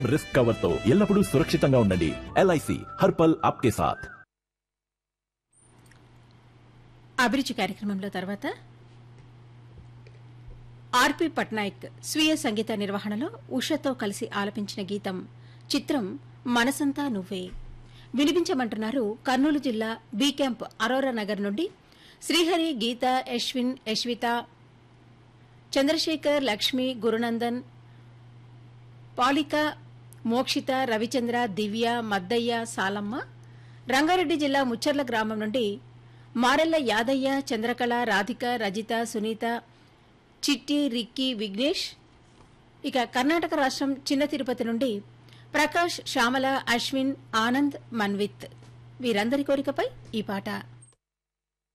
risk cover తో ఎల్లప్పుడూ సురక్షితంగా ఉండండి ఎల్ఐసి హర్పల్ ఆప్కే సాథ్ అభిరుచి కార్యక్రమంలో తర్వాత ఆర్పి పట్నాయక్ స్వీయ సంగీత నిర్వహణలో ఉషతో కలిసి ఆలపించిన గీతం చిత్రం మనసంతా నువ్వే వినిపించమంటున్నారు కర్నూలు జిల్లా బీ క్యాంప్ అరోరా నగర్ నుండి శ్రీహరి గీత యశ్విన్ యశ్విత చంద్రశేఖర్ లక్ష్మి గురునందన్ పాలిక మోక్షిత రవిచంద్ర దివ్య మద్దయ్య సాలమ్మ రంగారెడ్డి జిల్లా ముచ్చర్ల గ్రామం నుండి మారెల్ల యాదయ్య చంద్రకళ రాధిక రజిత సునీత చిట్టి రిక్కీ విఘ్నేష్ ఇక కర్ణాటక రాష్ట్రం చిన్న తిరుపతి నుండి ప్రకాష్ శ్యామల అశ్విన్ ఆనంద్ మన్విత్ వీరందరి కోరికపై ఈ పాట